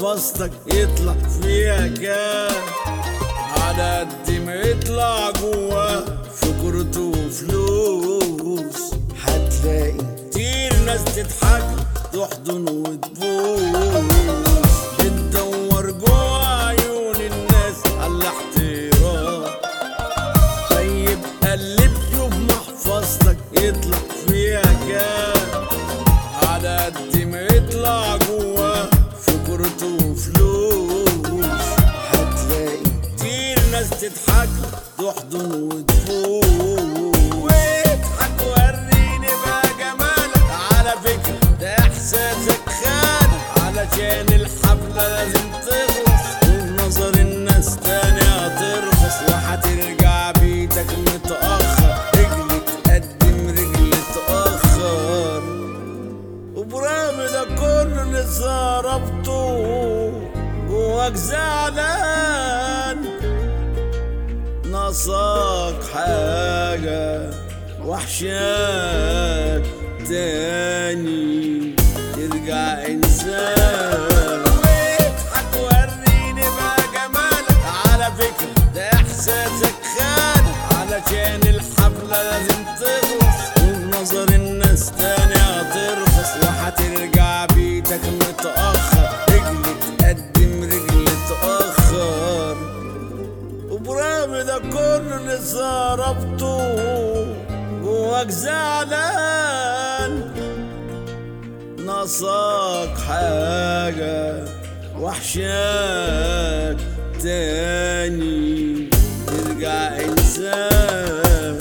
محفظتك يطلع فيها كام على قد ما يطلع جواه شكرته وفلوس هتلاقي كتير ناس تضحك تحضن وتبوس بتدور جوا عيون الناس على الاحترام طيب قلب شوف محفظتك يطلع فيها كام على قد ما يطلع جواه شكرته وفلوس هتلاقي كتير ناس تضحك تحضن وتفوق واضحك وريني بقى جمالك على فكرة ده احساسك خان علشان الحفلة لازم تخلص ونظر الناس تاني هترخص وهترجع بيتك متأخر رجل تقدم رجل تأخر وبرغم ده كله اللي صرفته جواك زعلان ناقصك حاجة وحشاك تاني ترجع إنسان واضحك وريني بقى جمالك على فكرة ده إحساسك خان علشان الحفلة لازم تخلص ونظر الناس تاني هترخص وهترجع بيتك متأخر رجل تقدم رجل تأخر وبرغم ده كله اللي صرفته جواك زعلان ناقصك حاجة وحشاك تاني ترجع إنسان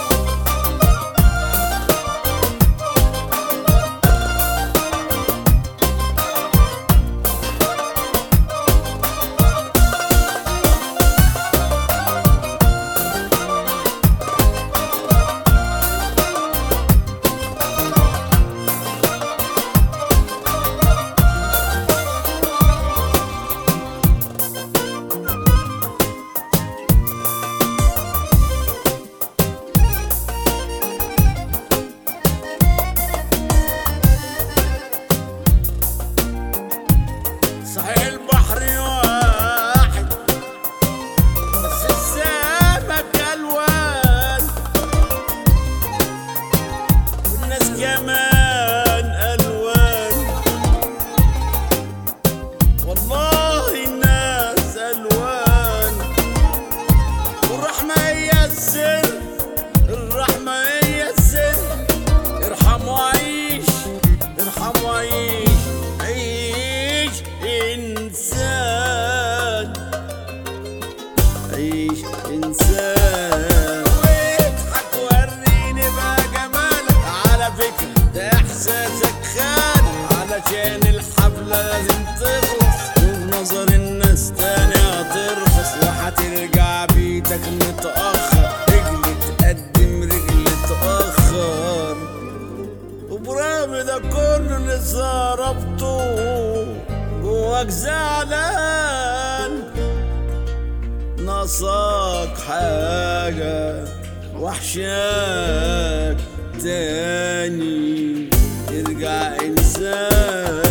صحيح البحر واحد بس السمك الوان والناس كمان الوان والله الناس الوان والرحمه هي السر الرحمه هي السر ارحم وعيش ارحم وعيش عيش انسان عيش انسان واضحك وريني بقى جمالك على فكرة ده احساسك خان علشان الحفلة لازم تخلص ونظر الناس تاني هترخص وهترجع بيتك متأخر رجل تقدم رجل تأخر وبرغم ده كله اللي صرفته جواك زعلان ناقصك حاجة وحشاك تاني ترجع إنسان